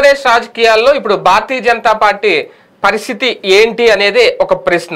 ఆంధ్రప్రదేశ్ రాజకీయాల్లో ఇప్పుడు భారతీయ జనతా పార్టీ పరిస్థితి ఏంటి అనేది ఒక ప్రశ్న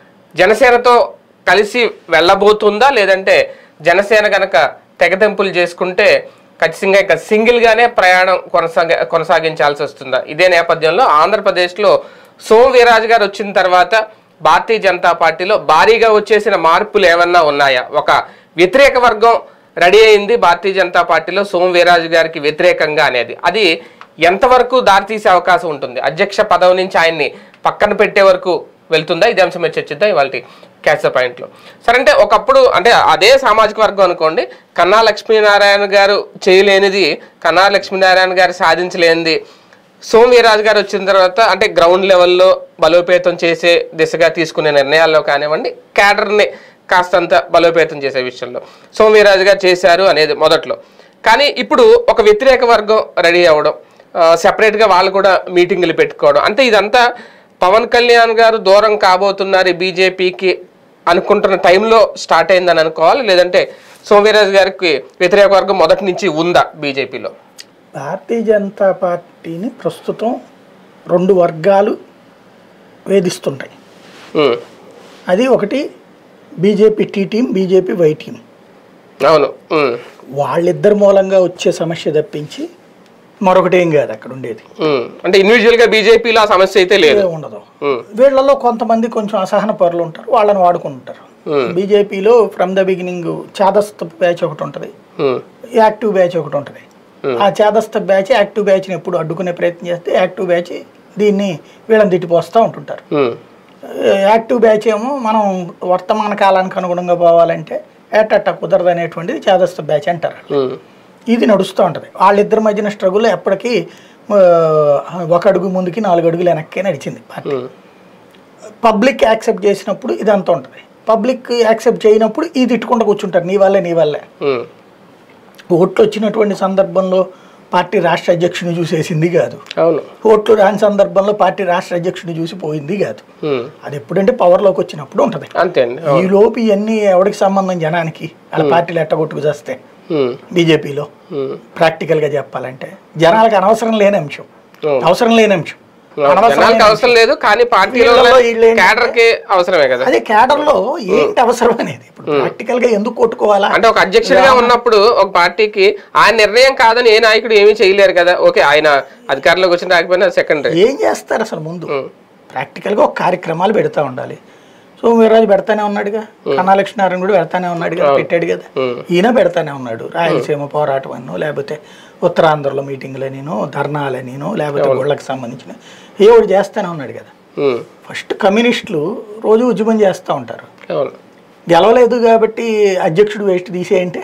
జనసేనతో కలిసి వెళ్ళబోతుందా లేదంటే జనసేన గనక తెగతెంపులు చేసుకుంటే ఖచ్చితంగా ఇక సింగిల్ గానే ప్రయాణం కొనసాగ కొనసాగించాల్సి వస్తుందా ఇదే నేపథ్యంలో ఆంధ్రప్రదేశ్లో సోమ్ వీరాజు గారు వచ్చిన తర్వాత భారతీయ జనతా పార్టీలో భారీగా వచ్చేసిన మార్పులు ఏమన్నా ఉన్నాయా ఒక వ్యతిరేక వర్గం రెడీ అయింది భారతీయ జనతా పార్టీలో సోమ్ వీరాజు గారికి వ్యతిరేకంగా అనేది అది ఎంతవరకు దారితీసే అవకాశం ఉంటుంది అధ్యక్ష పదవి నుంచి ఆయన్ని పక్కన పెట్టే వరకు వెళ్తుందా ఇది అంశం మీద చర్చిద్దాం ఇవాళ క్యాచ్ పాయింట్లో సరే అంటే ఒకప్పుడు అంటే అదే సామాజిక వర్గం అనుకోండి కన్నా లక్ష్మీనారాయణ గారు చేయలేనిది కన్నా లక్ష్మీనారాయణ గారు సాధించలేనిది సోమ్ వీర్రాజు గారు వచ్చిన తర్వాత అంటే గ్రౌండ్ లెవెల్లో బలోపేతం చేసే దిశగా తీసుకునే నిర్ణయాల్లో కానివ్వండి క్యాడర్ని కాస్తంత బలోపేతం చేసే విషయంలో సోమ్ వీర్రాజు గారు చేశారు అనేది మొదట్లో కానీ ఇప్పుడు ఒక వ్యతిరేక వర్గం రెడీ అవ్వడం సెపరేట్గా వాళ్ళు కూడా మీటింగులు పెట్టుకోవడం అంటే ఇదంతా పవన్ కళ్యాణ్ గారు దూరం కాబోతున్నారు బీజేపీకి అనుకుంటున్న టైంలో స్టార్ట్ అయిందని అనుకోవాలి లేదంటే సోమవీరాజు గారికి వ్యతిరేక వర్గం మొదటి నుంచి ఉందా బీజేపీలో భారతీయ జనతా పార్టీని ప్రస్తుతం రెండు వర్గాలు వేధిస్తుంటాయి ఉమ్, అది ఒకటి బీజేపీ టీ టీం బీజేపీ వై టీం అవును ఉమ్, వాళ్ళిద్దరి మూలంగా వచ్చే సమస్య తప్పించి మరొకటి ఏం కాదు అక్కడ ఉండేది ఉమ్. అంటే ఇండివిజువల్ గా బీజేపీలో ఆ సమస్య అయితే లేదు ఏ ఉండదు ఉమ్, వీళ్ళలో కొంతమంది కొంచెం అసహన పరులు ఉంటారు వాళ్ళని వాడుకుంటారు Hmm. బీజేపీలో ఫ్రమ్ ద బిగినింగ్ చాదస్త బ్యాచ్ ఒకటి ఉంటుంది ఉమ్, యాక్టివ్ బ్యాచ్ ఒకటి ఉంటుంది Hmm. ఆ చేదస్త బ్యాచ్ యాక్టివ్ బ్యాచ్ని ఎప్పుడు అడ్డుకునే ప్రయత్నం చేస్తే యాక్టివ్ బ్యాచ్ దీన్ని వీళ్ళని తిట్టిపోస్తూ ఉంటుంటారు ఉమ్, యాక్టివ్ బ్యాచ్ ఏమో మనం వర్తమాన కాలానికి అనుగుణంగా పోవాలంటే ఏటట్ట కుదరదు అనేటువంటిది చేదస్త బ్యాచ్ అంటారు ఉమ్, ఇది నడుస్తూ ఉంటుంది వాళ్ళిద్దరి మధ్యన స్ట్రగుల్ ఎప్పటికీ ఆ, ఒక అడుగు ముందుకి నాలుగు అడుగులు వెనక్కే నడిచింది పార్టీ ఉమ్, పబ్లిక్ యాక్సెప్ట్ చేసినప్పుడు ఇదంతా ఉంటుంది పబ్లిక్ యాక్సెప్ట్ చేయనప్పుడు ఇది తిట్టుకుంటూ కూర్చుంటారు నీ వల్లే నీ వల్లే ఉమ్, ఓట్లు వచ్చినటువంటి సందర్భంలో పార్టీ రాష్ట్ర అధ్యక్షుని చూసేసింది కాదు అవును ఓట్లు రాని సందర్భంలో పార్టీ రాష్ట్ర అధ్యక్షుని చూసి పోయింది కాదు ఉమ్, అది ఎప్పుడంటే పవర్లోకి వచ్చినప్పుడు ఉంటుంది అంతే అండి ఈ లోపు ఇవన్నీ ఎవరికి సంబంధం జనానికి వాళ్ళ పార్టీలు ఎట్టగొట్టుకు చేస్తే ఉమ్, బీజేపీలో ఉమ్, ప్రాక్టికల్గా చెప్పాలంటే జనాలకు అనవసరం లేని అంశం అవును. అవసరం లేని అంశం అనవసరం జనాలకు అవసరం లేదు కానీ పార్టీలో వీళ్ళలో వీళ్ళు ఏంటంటే- క్యాడర్ కి అవసరమే కదా అదే క్యాడర్లో ఏంటి అవసరం అనేది ఇప్పుడు ప్రాక్టికల్ గా ఎందుకు కొట్టుకోవాలా అంటే ఒక అధ్యక్షుడిగా ఉన్నప్పుడు ఒక పార్టీకి ఆయన నిర్ణయం కాదని ఏ నాయకుడు ఏమీ చేయలేరు కదా ఓకే ఆయన అధికారంలోకి వచ్చిన రాకపోయినా సెకండరీ ఏం చేస్తారు అసలు ముందు ప్రాక్టికల్ గా ఒక కార్యక్రమాలు పెడతా ఉండాలి సో వీర్రాజు పెడతానే ఉన్నాడుగా కన్నా లక్ష్మీనారాయణ కూడా పెడతానే ఉన్నాడు కదా పెట్టాడు కదా ఈయన పెడతానే ఉన్నాడు రాయలసీమ పోరాటం అన్నో లేకపోతే ఉత్తరాంధ్రలో మీటింగ్లనినో ధర్నాలనినో లేకపోతే గుళ్ళకి సంబంధించిన ఏ ఒకటి చేస్తానే ఉన్నాడు కదా ఫస్ట్ కమ్యూనిస్టులు రోజు ఉద్యమం చేస్తూ ఉంటారు అవును గెలవలేదు కాబట్టి అధ్యక్షుడు వేస్ట్ తీసేయంటే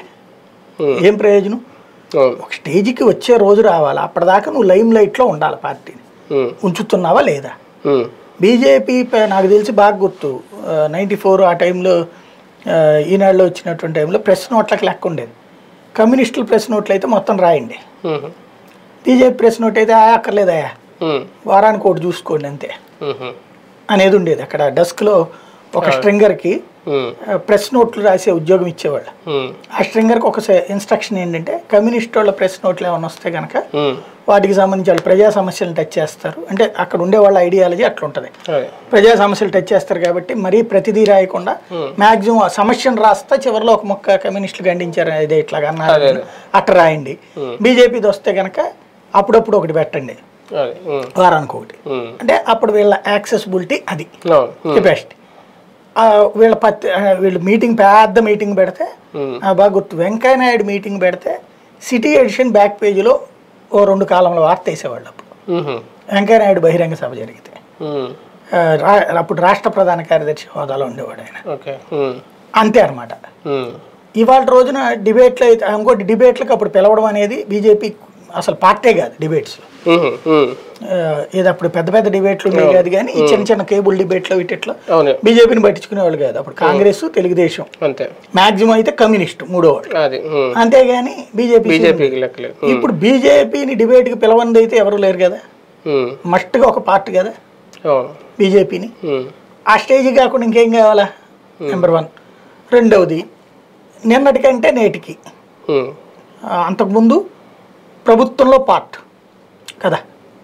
ఏం ప్రయోజనం అవును ఒక స్టేజ్కి వచ్చే రోజు రావాలి అప్పటిదాకా నువ్వు లైమ్ లైట్లో ఉండాలి పార్టీని ఉమ్, ఉంచుతున్నావా లేదా ఉమ్, బీజేపీ ప- నాకు తెలిసి బాగా గుర్తు నైంటీ ఫోర్ ఆ టైంలో ఆ, ఈనాడులో వచ్చినటువంటి టైంలో ప్రెస్ నోట్లకు లెక్క ఉండేది కమ్యూనిస్టులు ప్రెస్ నోట్లు అయితే మొత్తం రాయండి ఉమ్, బీజేపీ ప్రెస్ నోట్ అయితే "ఆ, అక్కర్లేదయా ఉమ్, వారానికి ఒకటి చూసుకోండి అంతే ఉమ్, అనేది ఉండేది అక్కడ డెస్క్లో ఒక స్ట్రింగర్కి ఉమ్, ప్రెస్ నోట్లు రాసే ఉద్యోగం ఇచ్చేవాళ్ళు ఉమ్, ఆ స్ట్రింగర్కి ఒక ఇన్స్ట్రక్షన్ ఏంటంటే కమ్యూనిస్ట్ వాళ్ళ ప్రెస్ నోట్లు ఏమైనా వస్తే కనుక ఉమ్, వాటికి సంబంధించి వాళ్ళు ప్రజా సమస్యలను టచ్ చేస్తారు అంటే అక్కడ ఉండే వాళ్ళ ఐడియాలజీ అట్లా ఉంటుంది అదే ప్రజా సమస్యలు టచ్ చేస్తారు కాబట్టి మరీ ప్రతిదీ రాయకుండా మాక్సిమం ఆ సమస్యను రాస్తా చివరిలో ఒక మొక్క కమ్యూనిస్టులు ఖండించారు ఇదే ఇట్లాగా అన్నారు అట్లా రాయండి బీజేపీది వస్తే కనుక అప్పుడప్పుడు ఒకటి పెట్టండి అదే ఉమ్, వారానికి ఒకటి ఉమ్, అంటే అప్పుడు వీళ్ళ యాక్సెసిబిలిటీ అది అవును ఉమ్, కెపాసిటీ వీళ్ళ పత్తి ఆ, వీళ్ళు మీటింగ్ పెద్ద మీటింగ్ పెడితే ఉమ్, ఆ, బాగా గుర్తు వెంకయ్య నాయుడు మీటింగ్ పెడితే సిటీ ఎడిషన్ బ్యాక్ పేజీలో ఓ రెండు కాలంలో వార్త వేసేవాళ్ళు అప్పుడు ఉమ్, వెంకయ్య నాయుడు బహిరంగ సభ జరిగితే ఉమ్, ఆ, రా- అప్పుడు రాష్ట్ర ప్రధాన కార్యదర్శి హోదాలో ఉండేవాడు ఆయన ఓకే ఉమ్, అంతే అనమాట ఉమ్, ఇవాళ రోజున డిబేట్లు అయితే ఇంకోటి డిబేట్లకు అప్పుడు పిలవడం అనేది బీజేపీ అసలు పార్టీ కాదు డిబేట్స్ ఉమ్, ఉమ్, ఏదో అప్పుడు పెద్ద పెద్ద డిబేట్లు ఉండేవి కాదు కానీ ఈ చిన్న చిన్న కేబుల్ డిబేట్లు ఇట్లా అవును బీజేపీని పట్టించుకునేవాళ్ళు కాదు అప్పుడు కాంగ్రెస్ తెలుగుదేశం అంతే మాక్సిమం అయితే కమ్యూనిస్ట్ మూడో వాడు అది ఉమ్, అంతేగాని బీజేపీ బీజేపీకి లెక్కలేదు ఉమ్, ఇప్పుడు బీజేపీని డిబేట్కి పిలవంది అయితే ఎవరు లేరు కదా ఉమ్, మస్ట్గా ఒక పార్టీ కదా అవును బీజేపీని ఉమ్, ఆ స్టేజ్ కాకుండా ఇంకేం కావాలా నెంబర్ వన్ రెండవది నిన్నటికంటే నేటికి ఉమ్, ఆ, అంతకుముందు ప్రభుత్వంలో పార్ట్ కదా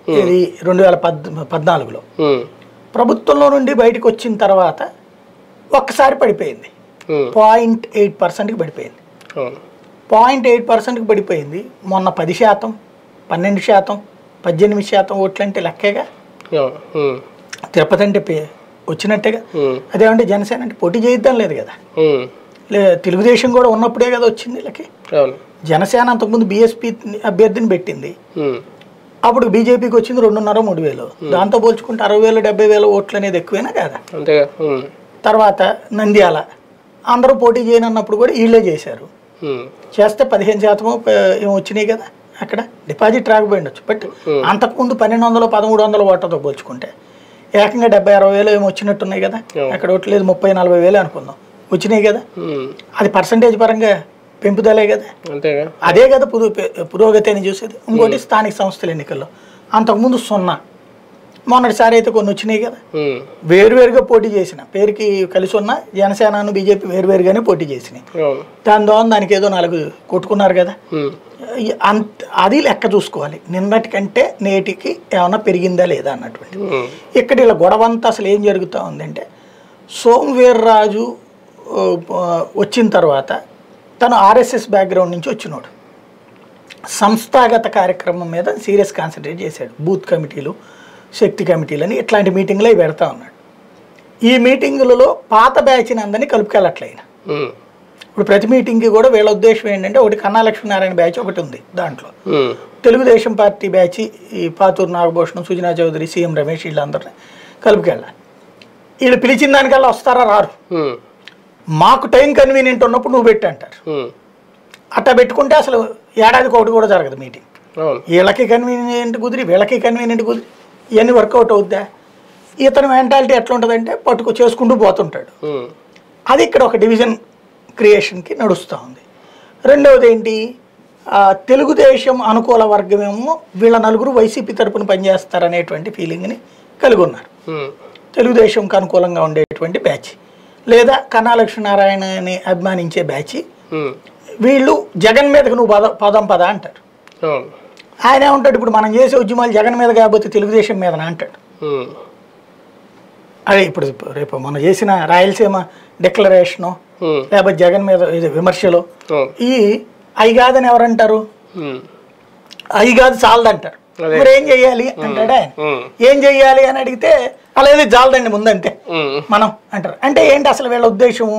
ఇది రెండు వేల పద్ పద్నాలుగులో ఉమ్, ప్రభుత్వంలో నుండి బయటకు వచ్చిన తర్వాత ఒక్కసారి పడిపోయింది ఉమ్, పాయింట్ ఎయిట్ పర్సెంట్కి పడిపోయింది అవును పాయింట్ ఎయిట్ పర్సెంట్కి పడిపోయింది మొన్న పది శాతం పన్నెండు శాతం పద్దెనిమిది శాతం ఓట్లు అంటే లెక్కేగా అవును ఉమ్, తిరుపతి అంటే పే- వచ్చినట్టేగా ఉమ్, అదేమంటే జనసేన అంటే పోటీ చేయిద్దాం లేదు కదా ఉమ్, లే తెలుగుదేశం కూడా ఉన్నప్పుడే కదా వచ్చింది వీళ్ళకి అవును జనసేన అంతకుముందు బీఎస్పీ అభ్యర్థిని పెట్టింది ఉమ్, అప్పుడు బీజేపీకి వచ్చింది రెండున్నర మూడు వేలు దాంతో పోల్చుకుంటే అరవై వేలు డెబ్బై వేల ఓట్లు అనేది ఎక్కువేనా కదా అంతేగా ఉమ్, తర్వాత నంద్యాల అందరూ పోటీ చేయనన్నప్పుడు కూడా వీళ్ళే చేశారు ఉమ్, చేస్తే పదిహేను శాతము ప- ఏమో వచ్చినాయి కదా అక్కడ డిపాజిట్ రాకపోయి ఉండొచ్చు బట్ అంతకుముందు పన్నెండు వందలు పదమూడు వందల ఓట్లతో పోల్చుకుంటే ఏకంగా డెబ్బై అరవై వేలు ఏమో వచ్చినట్టున్నాయి కదా అక్కడ ఓట్లు లేదు ముప్పై నలభై వేలు అనుకుందాం వచ్చినాయి కదా ఉమ్, అది పర్సంటేజ్ పరంగా పెంపుదలే కదా అంతేగా అదే కదా పురో పురోగతి అని చూసేది ఇంకోటి స్థానిక సంస్థల ఎన్నికల్లో అంతకుముందు సున్నా మొన్నటిసారి అయితే కొన్ని వచ్చినాయి కదా ఉమ్, వేరువేరుగా పోటీ చేసిన పేరుకి కలిసి ఉన్న జనసేనను బీజేపీ వేరువేరుగానే పోటీ చేసినాయి అవును దాని ద్వారా దానికి ఏదో నాలుగు కొట్టుకున్నారు కదా ఉమ్, ఈ అంత అది లెక్క చూసుకోవాలి నిన్నటి కంటే నేటికి ఏమైనా పెరిగిందా లేదా అన్నటువంటి ఉమ్, ఇక్కడ ఇలా గొడవ అంతా అసలు ఏం జరుగుతూ ఉందంటే సోమవీర్రాజు ఆ, వచ్చిన తర్వాత తను ఆర్ఎస్ఎస్ బ్యాక్గ్రౌండ్ నుంచి వచ్చినోడు సంస్థాగత కార్యక్రమం మీద సీరియస్ కాన్సన్ట్రేట్ చేశాడు బూత్ కమిటీలు శక్తి కమిటీలని ఇట్లాంటి మీటింగ్లు అవి పెడతా ఉన్నాడు ఈ మీటింగులలో పాత బ్యాచ్ని అందరినీ కలుపుకెళ్ళట్లయిన ఉమ్, ఇప్పుడు ప్రతి మీటింగ్కి కూడా వీళ్ళ ఉద్దేశం ఏంటంటే ఒకటి కన్నా లక్ష్మీనారాయణ బ్యాచ్ ఒకటి ఉంది దాంట్లో ఉమ్, తెలుగుదేశం పార్టీ బ్యాచ్ ఈ పాతూరు నాగభూషణం సుజనా చౌదరి సీఎం రమేష్ వీళ్ళందరినీ కలుపుకెళ్ళాలి వీళ్ళు పిలిచిన దానికల్లా వస్తారా రారు ఉమ్, మాకు టైం కన్వీనియంట్ ఉన్నప్పుడు నువ్వు పెట్టి అంటారు ఉమ్, అట్లా పెట్టుకుంటే అసలు ఏడాదికి ఒకటి కూడా జరగదు మీటింగ్ అవును వీళ్ళకి కన్వీనియంట్ కుదిరి వీళ్ళకి కన్వీనియంట్ కుదిరి ఇవన్నీ వర్కౌట్ అవుద్దా ఇతని మెంటాలిటీ ఎట్లా ఉంటుందంటే పట్టుకు చేసుకుంటూ పోతుంటాడు ఉమ్, అది ఇక్కడ ఒక డివిజన్ క్రియేషన్కి నడుస్తూ ఉంది రెండవది ఏంటి ఆ, తెలుగుదేశం అనుకూల వర్గమేమో వీళ్ళ నలుగురు వైసీపీ తరపున పనిచేస్తారనేటువంటి ఫీలింగ్ని కలిగి ఉన్నారు ఉమ్, తెలుగుదేశంకి అనుకూలంగా ఉండేటువంటి బ్యాచ్ లేదా కన్నా లక్ష్మీనారాయణని అభిమానించే బ్యాచ్ ఉమ్, వీళ్ళు జగన్ మీదకి నువ్వు పద పదం పద అంటారు అవును ఆయన ఏమంటాడు ఇప్పుడు మనం చేసే ఉద్యమాలు జగన్ మీద కాకపోతే తెలుగుదేశం మీదన అంటాడు ఉమ్, అదే ఇప్పుడు రేపు మనం చేసిన రాయలసీమ డిక్లరేషను ఉమ్, లేకపోతే జగన్ మీద ఇది విమర్శలు అవును ఈ అయి కాదని ఎవరంటారు ఉమ్, అయి కాదు చాలదంటారు అదే. మరి ఏం చెయ్యాలి అంటాడు ఆయన ఉమ్, ఏం చెయ్యాలి అని అడిగితే అలా ఏది చాలదండి ముందంతే ఉమ్, మనం అంటారు అంటే ఏంటి అసలు వీళ్ళ ఉద్దేశము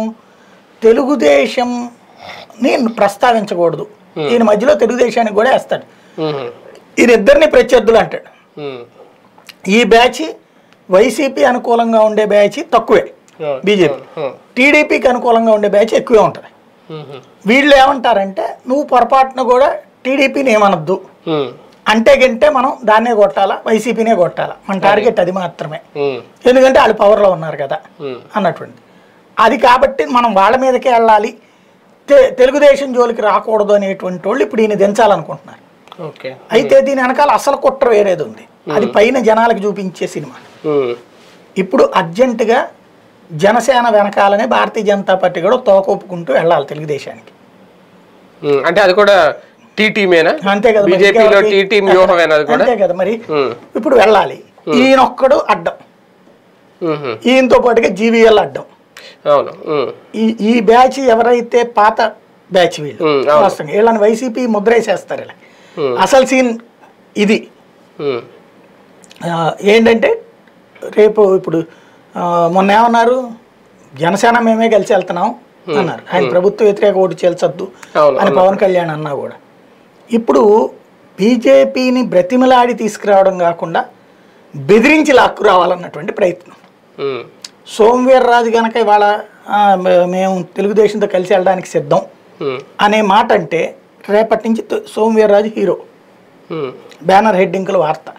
తెలుగుదేశంని ప్రస్తావించకూడదు ఈయన మధ్యలో తెలుగుదేశానికి కూడా వేస్తాడు ఉమ్, వీరిద్దరిని ప్రత్యర్థులు అంటాడు ఉమ్, ఈ బ్యాచ్ వైసీపీ అనుకూలంగా ఉండే బ్యాచ్ తక్కువే అవును బీజేపీ అవును టీడీపీకి అనుకూలంగా ఉండే బ్యాచ్ ఎక్కువే ఉంటుంది ఉమ్, వీళ్ళు ఏమంటారంటే నువ్వు పొరపాటున కూడా టీడీపీని ఏమనొద్దు ఉమ్, అంటే గంటే మనం దాన్నే కొట్టాలా వైసీపీనే కొట్టాలా మన టార్గెట్ అది మాత్రమే ఉమ్, ఎందుకంటే వాళ్ళు పవర్లో ఉన్నారు కదా ఉమ్, అన్నటువంటి అది కాబట్టి మనం వాళ్ళ మీదకే వెళ్ళాలి తె- తెలుగుదేశం జోలికి రాకూడదు అనేటువంటి వాళ్ళు ఇప్పుడు ఈయన దించాలనుకుంటున్నారు ఓకే అయితే దీని వెనకాల అసలు కుట్ర వేరేది ఉంది అది పైన జనాలకు చూపించే సినిమా ఉమ్, ఇప్పుడు అర్జెంటుగా జనసేన వెనకాలనే భారతీయ జనతా పార్టీ కూడా తోకొప్పుకుంటూ వెళ్ళాలి తెలుగుదేశానికి ఉమ్, అంటే అది కూడా టీ టీమేనా అంతే కదా మరి బీజేపీలో ఇంకెవరికి- టీ టీమ్ వ్యూహమేనా అది కూడా అంతే కదా మరి ఉమ్, ఇప్పుడు వెళ్ళాలి ఈయనొక్కడు అడ్డం ఉమ్, ఈయనతో పాటుగా జీవీఎల్ అడ్డం అవును ఉమ్, ఈ ఈ బ్యాచ్ ఎవరైతే పాత బ్యాచ్ వీళ్ళు ఉమ్, అవును. వాస్తవంగా వీళ్ళని వైసీపీ ముద్రేసేస్తారు ఇలా ఉమ్, అసలు సీన్ ఇది ఉమ్, ఆ, ఏంటంటే రేపు ఇప్పుడు ఆ, మొన్న ఏమన్నారు జనసేన మేమే కలిసి వెళ్తున్నాం అన్నారు ఆయన ప్రభుత్వ వ్యతిరేక ఓటు చేల్చొద్దు అవును అని పవన్ కళ్యాణ్ అన్నా కూడా ఇప్పుడు బీజేపీని బ్రతిమలాడి తీసుకురావడం కాకుండా బెదిరించి లాక్కు రావాలన్నటువంటి ప్రయత్నం ఉమ్, సోమవీర్రాజు కనుక ఇవాళ ఆ, మే- మేము తెలుగుదేశంతో కలిసి వెళ్ళడానికి సిద్ధం ఉమ్, అనే మాట అంటే రేపటి నుంచి త- సోమవీర్రాజు హీరో ఉమ్, బ్యానర్ హెడ్డింగ్ల వార్త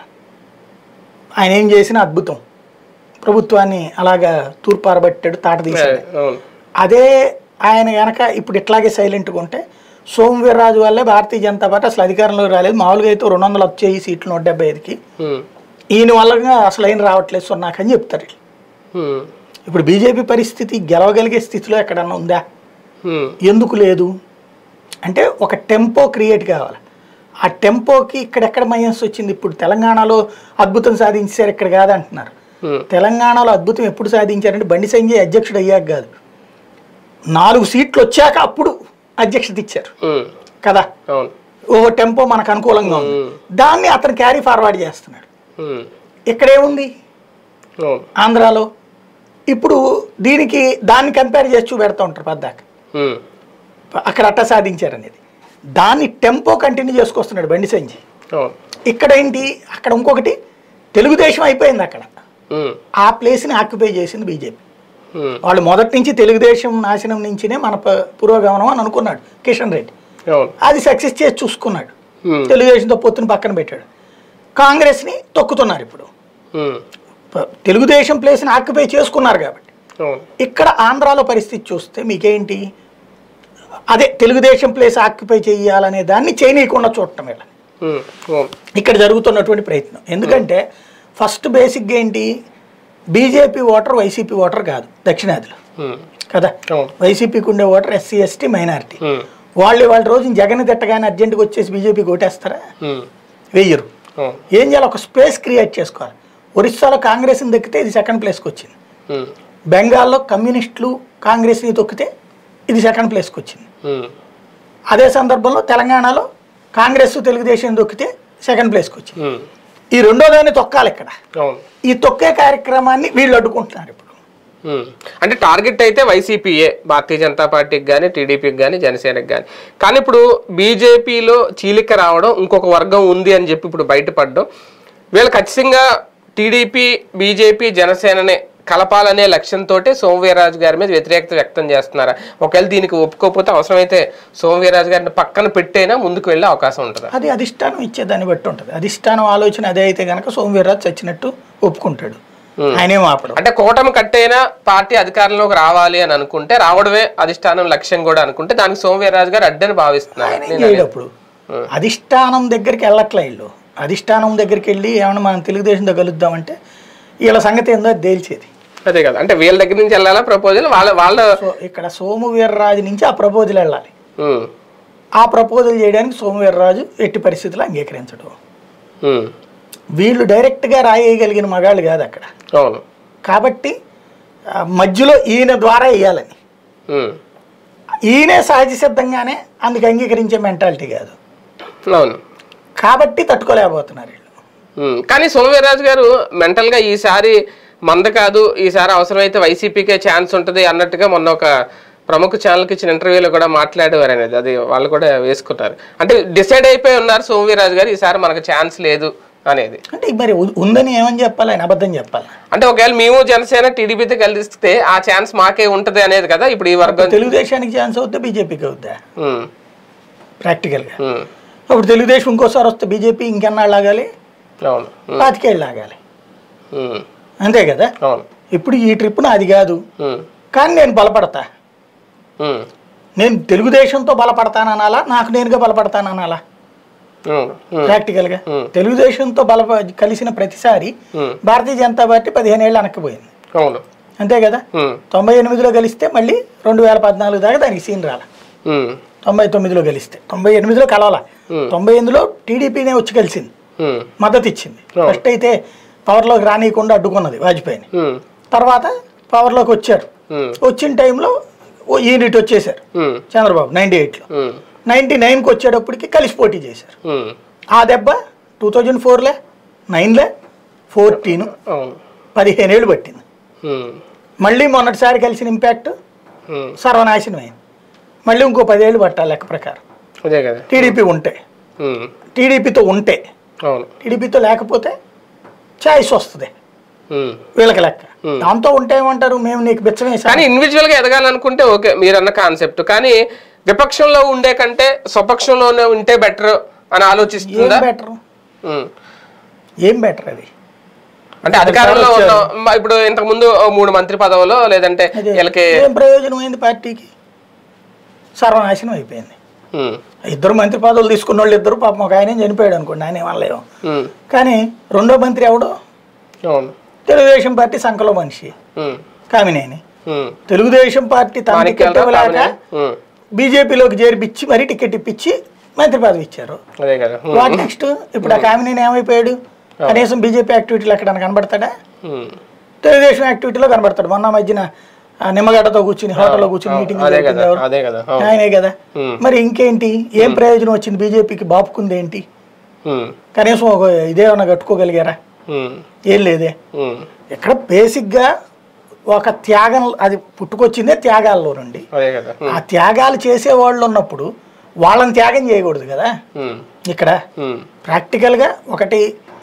ఆయన ఏం చేసినా అద్భుతం ప్రభుత్వాన్ని అలాగా తూర్పారబట్టాడు తాట తీశాడు అవును అదే ఆయన గనక ఇప్పుడు ఇట్లాగే సైలెంట్గా ఉంటే సోమవీర్రాజు వల్లే భారతీయ జనతా పార్టీ అసలు అధికారంలోకి రాలేదు మామూలుగా అయితే రెండు వందలు వచ్చాయి సీట్లు నూట డెబ్బై ఐదుకి ఉమ్, ఈయన వల్ల అసలు ఏం రావట్లేదు సున్నాకని చెప్తారు వీళ్ళు. ఉమ్, ఇప్పుడు బీజేపీ పరిస్థితి గెలవగలిగే స్థితిలో ఎక్కడన్నా ఉందా ఉమ్, ఎందుకు లేదు అంటే ఒక టెంపో క్రియేట్ కావాలి ఆ టెంపోకి ఇక్కడెక్కడ మైనస్ వచ్చింది ఇప్పుడు తెలంగాణలో అద్భుతం సాధించారు ఇక్కడ కాదంటున్నారు ఉమ్, తెలంగాణలో అద్భుతం ఎప్పుడు సాధించారంటే బండి సంజయ్ అధ్యక్షుడు అయ్యాక కాదు నాలుగు సీట్లు వచ్చాక అప్పుడు అధ్యక్షత ఇచ్చారు ఉమ్, కదా అవును ఓ టెంపో మనకు అనుకూలంగా ఉంది దాన్ని అతను క్యారీ ఫార్వర్డ్ చేస్తున్నాడు ఉమ్, ఇక్కడేముంది అవును ఆంధ్రాలో ఇప్పుడు దీనికి దాన్ని కంపేర్ చేసి చూపెడతా ఉంటారు పద్దాక ఉమ్, అక్కడ అట్ట సాధించారనేది దాన్ని టెంపో కంటిన్యూ చేసుకొస్తున్నాడు బండి సంజయ్ అవును ఇక్కడ ఏంటి అక్కడ ఇంకొకటి తెలుగుదేశం అయిపోయింది అక్కడ ఉమ్, ఆ ప్లేస్ని ఆక్యుపై చేసింది బీజేపీ ఉమ్, వాళ్ళు మొదటి నుంచి తెలుగుదేశం నాశనం నుంచినే మన ప- పురోగమనం అని అనుకున్నాడు కిషన్ రెడ్డి అవును అది సక్సెస్ చేసి చూసుకున్నాడు ఉమ్, తెలుగుదేశంతో పొత్తుని పక్కన పెట్టాడు కాంగ్రెస్ని తొక్కుతున్నారు ఇప్పుడు ఉమ్, ప- తెలుగుదేశం ప్లేస్ని ఆక్యుపై చేసుకున్నారు కాబట్టి అవును ఇక్కడ ఆంధ్రాలో పరిస్థితి చూస్తే మీకేంటి అదే తెలుగుదేశం ప్లేస్ ఆక్యుపై చేయాలనే దాన్ని చేయనీయకుండా చూడటం వీళ్ళని ఉమ్, అవును ఇక్కడ జరుగుతున్నటువంటి ప్రయత్నం ఎందుకంటే ఫస్ట్ బేసిక్గా ఏంటి బీజేపీ ఓటర్ వైసీపీ ఓటర్ కాదు దక్షిణాదిలో ఉమ్, కదా అవును వైసీపీకి ఉండే ఓటర్ ఎస్సీ ఎస్టీ మైనారిటీ ఉమ్, వాళ్ళు వాళ్ళ రోజు జగన్ తిట్టగానే అర్జెంటుగా వచ్చేసి బీజేపీకి ఓటేస్తారా ఉమ్, వెయ్యరు అవును ఏం చేయాలి ఒక స్పేస్ క్రియేట్ చేసుకోవాలి ఒరిస్సాలో కాంగ్రెస్ని దక్కితే ఇది సెకండ్ ప్లేస్కి వచ్చింది ఉమ్, బెంగాల్లో కమ్యూనిస్టులు కాంగ్రెస్ని తొక్కితే ఇది సెకండ్ ప్లేస్కి వచ్చింది ఉమ్, అదే సందర్భంలో తెలంగాణలో కాంగ్రెస్ తెలుగుదేశం తొక్కితే సెకండ్ ప్లేస్కి వచ్చింది ఉమ్, ఈ రెండో దాన్ని తొక్కాలి ఇక్కడ అవును ఈ తొక్కే కార్యక్రమాన్ని వీళ్ళు అడ్డుకుంటున్నారు ఇప్పుడు ఉమ్. అంటే టార్గెట్ అయితే వైసీపీయే భారతీయ జనతా పార్టీకి కానీ టీడీపీకి కానీ జనసేనకి కానీ కానీ ఇప్పుడు బీజేపీలో చీలిక రావడం ఇంకొక వర్గం ఉంది అని చెప్పి ఇప్పుడు బయటపడడం వీళ్ళు ఖచ్చితంగా టీడీపీ బీజేపీ జనసేననే కలపాలనే లక్ష్యంతో సోమవీర్రాజు గారి మీద వ్యతిరేకత వ్యక్తం చేస్తున్నారా ఒకవేళ దీనికి ఒప్పుకోకపోతే అవసరమైతే సోమవీర్రాజు గారిని పక్కన పెట్టైనా ముందుకు వెళ్ళే అవకాశం ఉంటుందా అది అధిష్టానం ఇచ్చే దాన్ని బట్టి ఉంటుంది అధిష్టానం ఆలోచన అదే అయితే కనుక సోమవీర్రాజు చచ్చినట్టు ఒప్పుకుంటాడు ఆయనేం ఆపడం అంటే కూటమి కట్టైనా పార్టీ అధికారంలోకి రావాలి అని అనుకుంటే రావడమే అధిష్టానం లక్ష్యం కూడా అనుకుంటే దానికి సోమవీర్రాజు గారు అడ్డని భావిస్తున్నారు ఆయన ఏం చేయడు అప్పుడు అధిష్టానం దగ్గరికి వెళ్ళట్లే వీళ్ళు అధిష్టానం దగ్గరికి వెళ్ళి ఏమన్నా మనం తెలుగుదేశంతో కలుద్దామంటే వీళ్ళ సంగతి ఏందో అది తేల్చేది అదే కదా అంటే వీళ్ళ దగ్గర నుంచి వెళ్ళాలా ప్రపోజల్ వాళ్ళ వాళ్ళ సో ఇక్కడ సోము వీర్రాజు నుంచి ఆ ప్రపోజల్ వెళ్ళాలి ఉమ్, ఆ ప్రపోజల్ చేయడానికి సోము వీర్రాజు ఎట్టి పరిస్థితుల్లో అంగీకరించడం ఉమ్, వీళ్ళు డైరెక్ట్గా రాయేయగలిగిన మగాళ్ళు కాదు అక్కడ అవును కాబట్టి ఆ, మధ్యలో ఈయన ద్వారా వేయాలని ఉమ్, ఈయనే సహజ సిద్ధంగానే అందుకు అంగీకరించే మెంటాలిటీ కాదు అవును కాబట్టి తట్టుకోలేకపోతున్నారు వీళ్ళు ఉమ్, కానీ సోమవీర్రాజు గారు మెంటల్ గా ఈసారి మంద కాదు ఈసారి అవసరమైతే వైసీపీకే ఛాన్స్ ఉంటుంది అన్నట్టుగా మొన్న ఒక ప్రముఖ ఛానల్కి ఇచ్చిన ఇంటర్వ్యూలో కూడా మాట్లాడేవారు అనేది అది వాళ్ళు కూడా వేసుకున్నారు అంటే డిసైడ్ అయిపోయి ఉన్నారు సోమవీర్రాజు గారు ఈసారి మనకు ఛాన్స్ లేదు అనేది అంటే మరి ఉ- ఉందని ఏమని చెప్పాలి ఆయన అబద్ధం చెప్పాలి అంటే ఒకవేళ మేము జనసేన టీడీపీతో కలిస్తే ఆ ఛాన్స్ మాకే ఉంటది అనేది కదా ఇప్పుడు ఈ వర్గం తెలుగుదేశానికి ఛాన్స్ అవుద్దా బీజేపీకి అవుద్దా ఉమ్, ప్రాక్టికల్గా ఉమ్, అప్పుడు తెలుగుదేశం ఇంకోసారి వస్తే బీజేపీ ఇంకెన్నాళ్ళు ఆగాలి అవును ఉమ్, పాతికేళ్ళు ఆగాలి ఉమ్, అంతే కదా అవును ఇప్పుడు ఈ ట్రిప్ నాది కాదు ఉమ్, కానీ నేను బలపడతా ఉమ్, నేను తెలుగుదేశంతో బలపడతాననాలా నాకు నేనుగా బలపడతాననాలా అవును ఉమ్, ప్రాక్టికల్గా Hmm. తెలుగుదేశంతో బల కలిసిన ప్రతిసారి ఉమ్, భారతీయ జనతా పార్టీ పదిహేను ఏళ్ళు వెనక్కిపోయింది అవును అంతే కదా ఉమ్, తొంభై ఎనిమిదిలో కలిస్తే మళ్ళీ రెండు వేల పద్నాలుగు దాకా దానికి సీన్ రాల ఉమ్, తొంభై తొమ్మిదిలో కలిస్తే తొంభై ఎనిమిదిలో కలవాల Hmm. తొంభై ఎనిమిదిలో టీడీపీనే వచ్చి కలిసింది ఉమ్, మద్దతు ఇచ్చింది Oh. ఫస్ట్ అయితే పవర్లోకి రానియకుండా అడ్డుకున్నది వాజ్పేయిని ఉమ్, తర్వాత పవర్లోకి వచ్చారు ఉమ్, వచ్చిన టైంలో ఓ యూనిట్ వచ్చేసారు ఉమ్, చంద్రబాబు నైంటీ ఎయిట్లో ఉమ్, నైంటీ నైన్కి వచ్చేటప్పటికి కలిసి పోటీ చేశారు ఉమ్, ఆ దెబ్బ టూ థౌజండ్ ఫోర్లే నైన్లే ఫోర్టీన్ అవును పదిహేను ఏళ్ళు పట్టింది ఉమ్, మళ్ళీ మొన్నటిసారి కలిసిన ఇంపాక్ట్ ఉమ్, సర్వనాశనం అయింది మళ్ళీ ఇంకో పదేళ్ళు పట్టాలి లెక్క ప్రకారం అదే కదా టీడీపీ ఉంటే ఉమ్, టీడీపీతో ఉంటే అవును టీడీపీతో లేకపోతే చాయిస్ వస్తుంది ఉమ్. వీళ్ళకి లెక్క దాంతో ఉంటే ఏమంటారు మేము నీకు బిచ్చమేసాం కానీ ఇండివిజువల్ గా ఎదగాలనుకుంటే ఓకే మీరన్న కాన్సెప్ట్ కానీ విపక్షంలో ఉండే కంటే స్వపక్షంలోనే ఉంటే బెటర్ అని ఏం ఆలోచిస్తుందా బెటర్ ఉమ్. ఏం బెటర్ అది అంటే అధికారంలో ఉన్న మ- ఇప్పుడు ఇంతకు ముందు ఓ మూడు మంత్రి పదవులు లేదంటే అదే వీళ్ళకి ఏం ప్రయోజనం అయింది పార్టీకి సర్వనాశనం అయిపోయింది ఉమ్, ఇద్దరు మంత్రి పదవులు తీసుకున్న వాళ్ళు ఇద్దరు పాపం ఒక ఆయన చనిపోయాడు అనుకోండి ఆయన ఏమనలేము ఉమ్, కానీ రెండో మంత్రి ఎవడు అవును తెలుగుదేశం పార్టీ సంఖలో మనిషి ఉమ్, కామినేని ఉమ్. తెలుగుదేశం పార్టీ తన టికెట్ మాణిక్యాలరావు ఇవ్వలేక కామినేని. ఉమ్, బీజేపీలోకి చేర్పిచ్చి మరీ టికెట్ ఇప్పించి మంత్రి పదవి ఇచ్చారు అదే కదా ఉమ్, వాట్ నెక్స్ట్ ఇప్పుడు ఆ కామినేని ఏమైపోయాడు కనీసం బీజేపీ యాక్టివిటీలు ఎక్కడ కనబడతాడా ఉమ్, తెలుగుదేశం యాక్టివిటీలో కనబడతాడు మొన్న మధ్యన ఆ నిమ్మగడ్డతో కూర్చుని హోటల్లో కూర్చుని మీటింగ్ అదే కదా అదే కదా అవును. ఆయనే కదా ఉమ్. మరి ఇంకేంటి ఏం ప్రయోజనం వచ్చింది బీజేపీకి బాపుకుంది ఏంటి ఉమ్, కనీసం ఒక ఇదేమన్నా కట్టుకోగలిగారా ఉమ్, ఏం లేదే ఉమ్, ఇక్కడ బేసిక్గా ఒక త్యాగం అది పుట్టుకొచ్చిందే త్యాగాల్లో నుండి అదే కదా ఉమ్, ఆ త్యాగాలు చేసేవాళ్ళు ఉన్నప్పుడు వాళ్ళని త్యాగం చేయకూడదు కదా ఉమ్, ఇక్కడ ఉమ్, ప్రాక్టికల్గా ఒకటి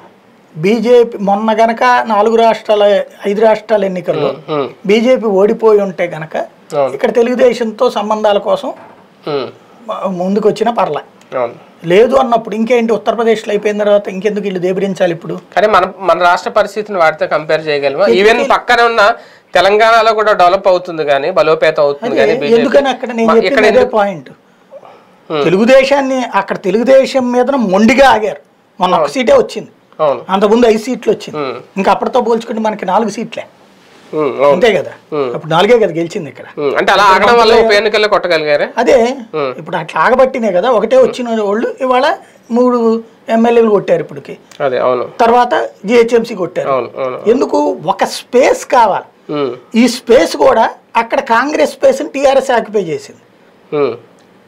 బీజేపీ మొన్న గనక నాలుగు రాష్ట్రాల ఐదు రాష్ట్రాల ఎన్నికల్లో ఉమ్, బీజేపీ ఓడిపోయి ఉంటే గనక అవును. ఇక్కడ తెలుగుదేశంతో సంబంధాల కోసం ఉమ్, ముందుకు వచ్చిన పర్ల అవును లేదు అన్నప్పుడు ఇంకేంటి ఉత్తరప్రదేశ్లో అయిపోయిన తర్వాత ఇంకెందుకు వీళ్ళు దేబరించాలి ఇప్పుడు కానీ మన మన రాష్ట్ర పరిస్థితిని వాటితో కంపేర్ చేయగలమా ఈవెన్ పక్కన ఉన్న తెలంగాణలో కూడా డెవలప్ అవుతుంది కానీ బలోపేతం అవుతుంది కానీ బీజేపీ ఎందుకని అక్కడ నేను మ- చెప్పిన అదే పాయింట్ తెలుగుదేశాన్ని అక్కడ తెలుగుదేశం మీద మొండిగా ఆగారు మొన్న ఒక సీటే వచ్చింది అవును అంతకుముందు ఐదు సీట్లు వచ్చింది ఉమ్, ఇంకా అప్పటితో పోల్చుకుంటే మనకి నాలుగు సీట్లే ఉమ్, అవును అంతే కదా అప్పుడు నాలుగే కదా గెలిచింది ఇక్కడ ఉమ్, అంటే అలా ఆగడం వల్ల ఉప ఎన్నికల్లో కొట్టగలిగారా అదే ఉమ్. ఇప్పుడు అట్లా ఆగబట్టినే కదా ఒకటే వచ్చిన వాళ్ళు ఇవాళ మూడు ఎమ్మెల్యేలు కొట్టారు ఇప్పటికి అదే అవును తర్వాత జిహెచ్ఎంసీ కొట్టారు అవును అవును ఎందుకు ఒక స్పేస్ కావాలి ఉమ్, ఈ స్పేస్ కూడా అక్కడ కాంగ్రెస్ స్పేస్ని టీఆర్ఎస్ ఆక్యుపై చేసింది ఉమ్,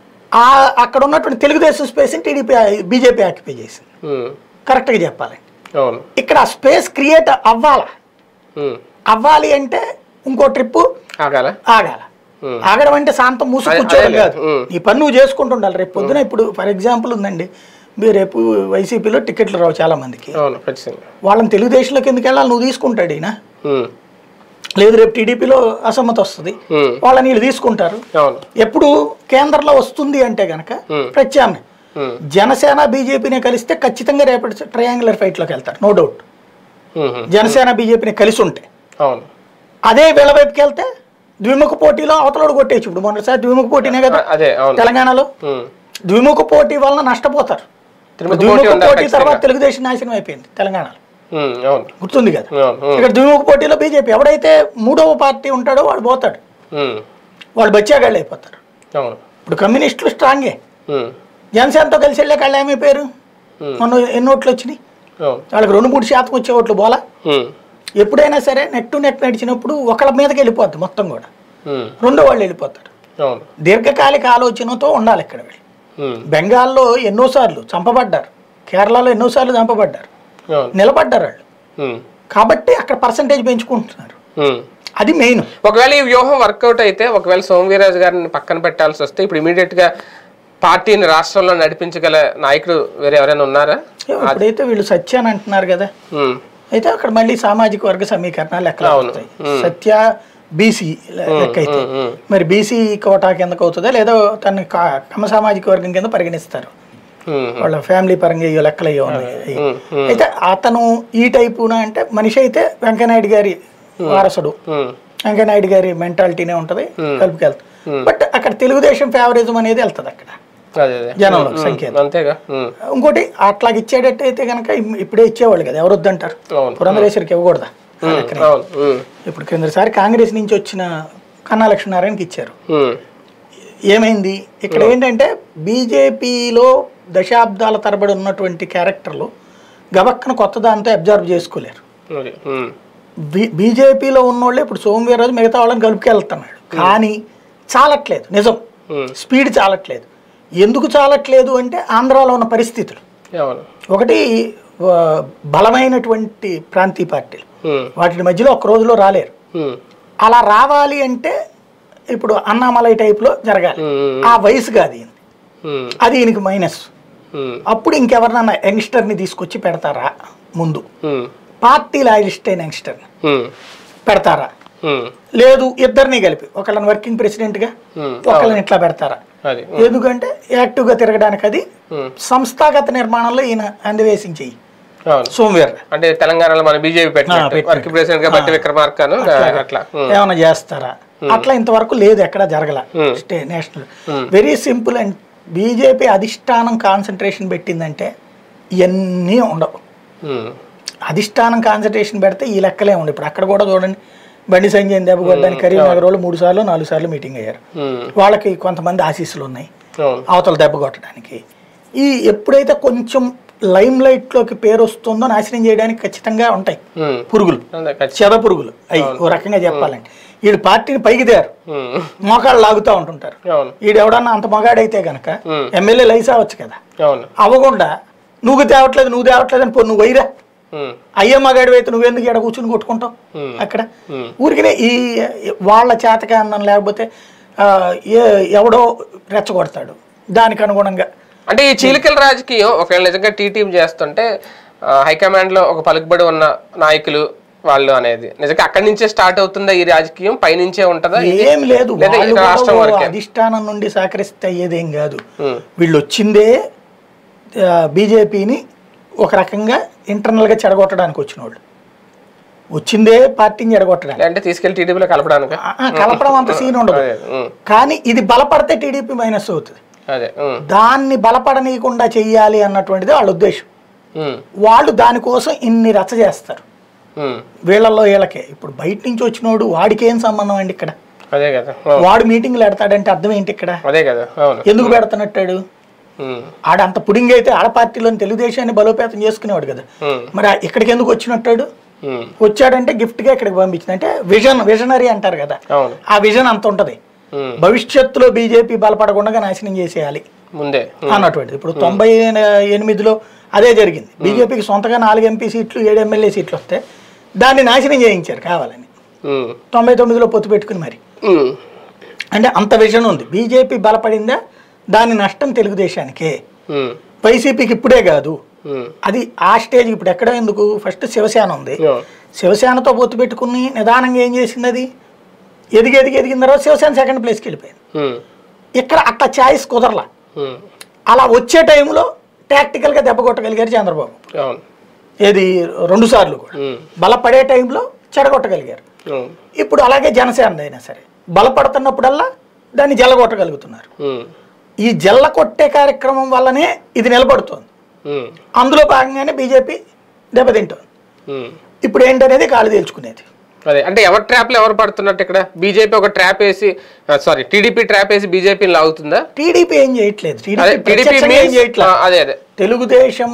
ఆ అక్కడ ఉన్నటువంటి తెలుగుదేశం స్పేస్ని టీడీపీ బీజేపీ ఆక్యుపై చేసింది ఉమ్, కరెక్ట్గా చెప్పాలి అవును ఇక్కడ ఆ స్పేస్ క్రియేట్ అవ్వాలా ఉమ్, అవ్వాలి అంటే ఇంకో ట్రిప్పు ఆగాల ఆగాల ఉమ్, ఆగడం అంటే శాంతం మూసి అదే- కూర్చోవడం అదే కాదు ఉమ్. నీ పని నువ్వు చేసుకుంటుండాలి రేపు పొద్దున ఇప్పుడు ఫర్ ఎగ్జాంపుల్ ఉందండి మీరు రేపు వైసీపీలో టికెట్లు రావు చాలా మందికి అవును ఖచ్చితంగా వాళ్ళని తెలుగుదేశంలోకి ఎందుకు వెళ్ళాలి నువ్వు తీసుకుంటాడు ఈయన ఉమ్, లేదు రేపు టీడీపీలో అసమ్మతి వస్తుంది ఉమ్, వాళ్ళని వీళ్ళు తీసుకుంటారు అవును ఎప్పుడు కేంద్రంలో వస్తుంది అంటే గనక ఉమ్. ప్రత్యామ్నాయం ఉమ్, జనసేన బీజేపీని కలిస్తే ఖచ్చితంగా రేపటి ట్రయాంగులర్ ఫైట్లోకి వెళ్తారు నో డౌట్ ఉమ్, ఉమ్, జనసేన బీజేపీని కలిసి ఉంటే అవును అదే వీళ్ళ వైపుకి వెళ్తే ద్విముఖ పోటీలో అవతలోడు కొట్టేయచ్చు ఇప్పుడు మొన్నసారి ద్విముఖ పోటీనే కదా అ- అదే అవును తెలంగాణలో ఉమ్, ద్విముఖ పోటీ వలన నష్టపోతారు తిరుమల ద్విముఖ పోటీ ఉండాలి పోటీ తర్వాత ఖచ్చితంగా. తెలుగుదేశం నాశనం అయిపోయింది తెలంగాణలో ఉమ్, అవును గుర్తుంది కదా అవును ఉమ్, ఇక్కడ ద్విముఖ పోటీలో బీజేపీ ఎవడైతే మూడవ పార్టీ ఉంటాడో వాడు పోతాడు ఉమ్, వాళ్ళు బచ్చాగాళ్ళు అయిపోతారు అవును ఇప్పుడు కమ్యూనిస్టులు స్ట్రాంగే ఉమ్, జనసేనతో కలిసి వెళ్ళే వాళ్ళు ఏమైపోయారు ఉమ్, మొన్న ఎన్ని ఓట్లు వచ్చినాయి అవును వాళ్ళకి రెండు మూడు శాతం వచ్చే ఓట్లు పోలా ఉమ్, ఎప్పుడైనా సరే నెట్ టు నెట్ నడిచినప్పుడు ఒకళ్ళ మీదకి వెళ్ళిపోద్ది మొత్తం కూడా ఉమ్, రెండో వాళ్ళు వెళ్ళిపోతారు అవును దీర్ఘకాలిక ఆలోచనతో ఉండాలి ఇక్కడ వీళ్ళు ఉమ్, బెంగాల్లో ఎన్నోసార్లు చంపబడ్డారు కేరళలో ఎన్నోసార్లు చంపబడ్డారు అవును నిలబడ్డారు వాళ్ళు ఉమ్, కాబట్టి అక్కడ పర్సంటేజ్ పెంచుకుంటున్నారు ఉమ్. అది మెయిన్ ఒకవేళ ఈ వ్యూహం వర్కౌట్ అయితే ఒకవేళ సోమవీరాజు గారిని పక్కన పెట్టాల్సి వస్తే ఇప్పుడు ఇమీడియట్ గా పార్టీని రాష్ట్రంలో నడిపించగల నాయకుడు వేరే ఎవరైనా ఉన్నారా ఇప్పుడైతే వీళ్ళు సత్య అని అంటున్నారు కదా ఉమ్, అయితే అక్కడ మళ్ళీ సామాజిక వర్గ సమీకరణాలు లెక్కలు అవును. అవుతాయి సత్య బీసీ లెక్క అయితే ఉమ్, ఉమ్. మరి బీసీ కోటా కిందకు అవుతుందా లేదా తన కా- కమ సామాజిక వర్గం కింద పరిగణిస్తారు ఉమ్, వాళ్ళ ఫ్యామిలీ పరంగా అయ్యో లెక్కలు అయ్యో ఉన్నాయి ఉమ్, ఉమ్, అయితే అతను ఈ టైపున అంటే మనిషి అయితే వెంకయ్యనాయుడు గారి వారసుడు ఉమ్, వెంకయ్యనాయుడు గారి మెంటాలిటీనే ఉంటుంది కలుపుకెళ్తుంది బట్ అక్కడ తెలుగుదేశం ఫేవరిజం అనేది వెళ్తుంది అక్కడ అదే అదే జనంలో ఉమ్, సంఖ్య అంతేగా ఉమ్, ఇంకోటి అట్లాగ ఇచ్చేటట్టయితే కనుక ఇమ్- ఇప్పుడే ఇచ్చేవాళ్ళు కదా ఎవరు వద్దంటారు అవును పురంధరేశ్వరికి ఇవ్వకూడదా ఉమ్, అవును ఉమ్, ఇప్పుడు క్రిందసారి కాంగ్రెస్ నుంచి వచ్చిన కన్నా లక్ష్మీనారాయణకి ఇచ్చారు ఉమ్, ఏమైంది ఇక్కడ ఏంటంటే బీజేపీలో దశాబ్దాల తరబడి ఉన్నటువంటి క్యారెక్టర్లు గబక్కన కొత్త దాంతో అబ్జర్వ్ చేసుకోలేరు అది, ఉమ్, బీ బీజేపీలో ఉన్నోళ్ళే ఇప్పుడు సోమవీర్రాజు మిగతా వాళ్ళని కలుపుకెళ్తున్నాడు కానీ చాలట్లేదు నిజం ఉమ్, స్పీడ్ చాలట్లేదు ఎందుకు చాలట్లేదు అంటే ఆంధ్రాలో ఉన్న పరిస్థితులు అవును ఒకటి ఆ, బలమైనటువంటి ప్రాంతీయ పార్టీలు ఉమ్, వాటి మధ్యలో ఒక రోజులో రాలేరు ఉమ్, అలా రావాలి అంటే ఇప్పుడు అన్నామలై టైప్లో జరగాలి ఉమ్, ఆ వయసు కాదు ఈయనది. ఉమ్, అది ఈయనకి మైనస్ ఉమ్, అప్పుడు ఇంకెవరినన్నా యంగ్స్టర్ని తీసుకొచ్చి పెడతారా ముందు ఉమ్, పార్టీ లాయలిస్ట్ అయిన యంగ్స్టర్ని ఉమ్, పెడతారా ఉమ్, లేదు ఇద్దరిని కలిపి ఒకళ్ళని వర్కింగ్ ప్రెసిడెంట్గా ఉమ్, ఒకళ్ళని ఇట్లా పెడతారా అది ఎందుకంటే యాక్టివ్గా తిరగడానికి అది ఉమ్, సంస్థాగత నిర్మాణంలో ఈయన అందవేసింగ్ చెయ్యి అవును సోమవీర్ అంటే తెలంగాణలో మన బీజేపీ పెట్టినట్టు పెట్టినట్టు. వర్క్ ప్రెసిడెంట్ గా బట్టి విక్రమార్కను అట్లా ఉమ్, ఏమైనా చేస్తారా అట్లా ఇంతవరకు లేదు ఎక్కడ జరగల Hmm. Stay national very simple and BJP అధిష్టానం కాన్సన్ట్రేషన్ పెట్టిందంటే ఇవన్నీ ఉండవు ఉమ్, అధిష్టానం కాన్సన్ట్రేషన్ పెడితే ఈ లెక్కలే ఉండవు ఇప్పుడు అక్కడ కూడా చూడండి బండి సంజయ్ దెబ్బ కొట్టడానికి కరీంనగర్ వాళ్ళు మూడు సార్లు నాలుగు సార్లు మీటింగ్ అయ్యారు ఉమ్, వాళ్ళకి కొంతమంది ఆశీస్సులు ఉన్నాయి అవును అవతల దెబ్బ కొట్టడానికి ఈ ఎప్పుడైతే కొంచెం లైమ్ లైట్ లోకి పేరు వస్తుందో నాశనం చేయడానికి ఖచ్చితంగా ఉంటాయి ఉమ్. పురుగులు అదే ఖచ్చితంగా. చెద పురుగులు అవి ఓ రకంగా చెప్పాలంటే వీళ్ళు పార్టీని పైకి తేరు ఉమ్. మోకాళ్ళు లాగుతూ ఉంటుంటారు అవును వీడు ఎవడన్నా అంత మగాడైతే గనక ఉమ్. ఎమ్మెల్యే లైస్ అవ్వచ్చు కదా అవును అవ్వకుండా నువ్వు తేవట్లేదు నువ్వు తేవట్లేదు అని పో నువ్వు వైరా ఉమ్. అయ్యే మగాడి అయితే నువ్వెందుకు ఇక్కడ కూర్చుని కొట్టుకుంటావు ఉమ్. అక్కడ ఉమ్. ఊరికనే ఈ వాళ్ళ చేతకాందం లేకపోతే ఆ, ఏ- ఎవడో రెచ్చగొడతాడు దానికి అనుగుణంగా అంటే ఈ చీలికల రాజకీయం ఒకవేళ నిజంగా టీ టీం చేస్తుంటే ఆ, హైకమాండ్ లో ఒక పలుకుబడి ఉన్న నాయకులు వాళ్ళు అనేది నిజంగా అక్కడి నుంచే స్టార్ట్ అవుతుందా ఈ రాజకీయం పైనుంచే ఉంటుందా ఏం లేదు లేదా వాళ్ళు ఇక కూడా రాష్ట్రం ఓ వరకే? అధిష్టానం నుండి సహకరిస్తే అయ్యేదేం కాదు ఉమ్. వీళ్ళు వచ్చిందే బీజేపీని ఒక రకంగా ఇంటర్నల్ గా చెడగొట్టడానికి వచ్చిన వాళ్ళు వచ్చిందే పార్టీని చెడగొట్టడానికి అంటే తీసుకెళ్లి టీడీపీలో కలపడానికి ఆ, ఆ, కలపడం అంత సీన్ ఉండదు అదే ఉమ్. కానీ ఇది బలపడితే టీడీపీ మైనస్ అవుతుంది అదే ఉమ్. దాన్ని బలపడనీయకుండా చెయ్యాలి అన్నటువంటిది వాళ్ళ ఉద్దేశం ఉమ్. వాళ్ళు దానికోసం ఇన్ని రచ్చ చేస్తారు ఉమ్. వీళ్ళల్లో వీళ్ళకే ఇప్పుడు బయట నుంచి వచ్చినోడు వాడికి ఏం సంబంధం అండి ఇక్కడ అదే కదా అవును. వాడు మీటింగ్లు పెడతాడంటే అర్థం ఏంటి ఇక్కడ అదే కదా అవును ఎందుకు పెడతానట్టాడు ఉమ్. ఆడ అంత పుడింగ్ అయితే ఆడ పార్టీలోని తెలుగుదేశాన్ని బలోపేతం చేసుకునేవాడు కదా ఉమ్. మరి ఆ- ఇక్కడికి ఎందుకు వచ్చినట్టాడు ఉమ్. వచ్చాడంటే gift గా ఇక్కడికి పంపించింది అంటే విజన్ విజనరీ అంటారు కదా అవును ఆ విజన్ అంత ఉంటది ఉమ్. భవిష్యత్తులో బీజేపీ బలపడకుండా నాశనం చేసేయాలి ముందే ఉమ్. అన్నటువంటిది ఇప్పుడు తొంభై ఎనిమిదిలో అదే జరిగింది బీజేపీకి సొంతగా నాలుగు ఎంపీ సీట్లు ఏడు ఎమ్మెల్యే సీట్లు వస్తే దాన్ని నాశనం చేయించారు కావాలని ఉమ్. తొంభై తొమ్మిదిలో పొత్తు పెట్టుకుని మరి ఉమ్. అంటే అంత విజన్ ఉంది బీజేపీ బలపడిందా దాని నష్టం తెలుగుదేశానికే ఉమ్. వైసీపీకి ఇప్పుడే కాదు ఉమ్. అది ఆ స్టేజ్ ఇప్పుడు ఎక్కడ ఎందుకు ఫస్ట్ శివసేన ఉంది అవును. శివసేనతో పొత్తు పెట్టుకుని నిదానంగా ఏం చేసింది అది ఎదిగి ఎదిగి ఎదిగిన తర్వాత శివసేన సెకండ్ ప్లేస్కి వెళ్ళిపోయింది ఉమ్. ఇక్కడ అట్లా ఛాయిస్ కుదరలా ఉమ్. అలా వచ్చే టైంలో టాక్టికల్గా దెబ్బ కొట్టగలిగారు చంద్రబాబు అవును ఏది రెండు సార్లు కూడా ఉమ్. బలపడే టైంలో చెడగొట్టగలిగారు అవును ఇప్పుడు అలాగే జనసేన అయినా సరే బలపడుతున్నప్పుడల్లా దాన్ని జల్లగొట్టగలుగుతున్నారు ఉమ్. ఈ జల్ల కొట్టే కార్యక్రమం వల్లనే ఇది నిలబడుతోంది ఉమ్. అందులో భాగంగానే బీజేపీ దెబ్బతింటోంది ఉమ్. ఇప్పుడు ఏంటనేది కాళ్ళు తేల్చుకునేది అదే అంటే ఎవరి ట్రాప్ లో ఎవరు పడుతున్నట్టు ఇక్కడ బీజేపీ ఒక ట్రాప్ వేసి సారీ టీడీపీ ట్రాప్ వేసి బీజేపీని లాగుతుందా టీడీపీ ఏం చేయట్లేదు అదే టీడీపీ టీడీపీ ప్రత్యక్షంగా ఏం చేయట్లేదు అదే అదే తెలుగుదేశం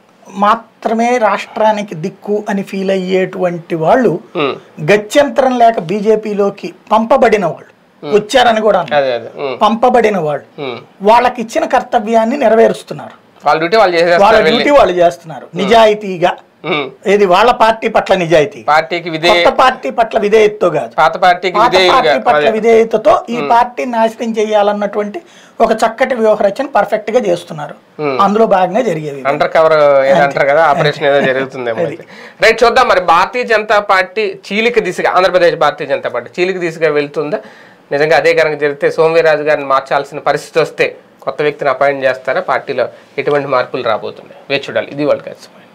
మాత్రమే రాష్ట్రానికి దిక్కు అని ఫీల్ అయ్యేటువంటి వాళ్ళు ఉమ్. గత్యంతరం లేక బీజేపీలోకి పంపబడిన వాళ్ళు వచ్చారని కూడా అన్నారు. అదే అదే ఉమ్. పంపబడిన వాళ్ళు ఉమ్. వాళ్ళకి ఇచ్చిన కర్తవ్యాన్ని నెరవేరుస్తున్నారు వాళ్ళ డ్యూటీ వాళ్ళు వాళ్ళ చేసేస్తారు వెళ్ళి డ్యూటీ వాళ్ళు చేస్తున్నారు నిజాయితీగా ఉమ్. ఏది వాళ్ళ పార్టీ పట్ల నిజాయితీ పార్టీకి విధేయ కొత్త పార్టీ పట్ల విధేయతతో కాదు పాత పార్టీకి పాత విధేయులుగా పార్టీ పట్ల అదే. విధేయతతో ఈ పార్టీని నాశనం చేయాలన్నటువంటి ఒక చక్కటి వ్యూహరచన పర్ఫెక్ట్ గా చేస్తున్నారు అందులో భాగంగా జరిగేవి అండర్ కవర్ ఏదో అంటారు కదా ఆపరేషన్ ఏదో జరుగుతుందేమో అయితే. రైట్ చూద్దాం మరి భారతీయ జనతా పార్టీ చీలిక దిశగా ఆంధ్రప్రదేశ్ భారతీయ జనతా పార్టీ చీలిక దిశగా వెళ్తుందా నిజంగా అదే కనుక జరిగితే సోమవీరాజు గారిని మార్చాల్సిన పరిస్థితి వస్తే కొత్త వ్యక్తిని అపాయింట్ చేస్తారా పార్టీలో ఎటువంటి మార్పులు రాబోతున్నాయి వేచి చూడాలి ఇది వాళ్ళకి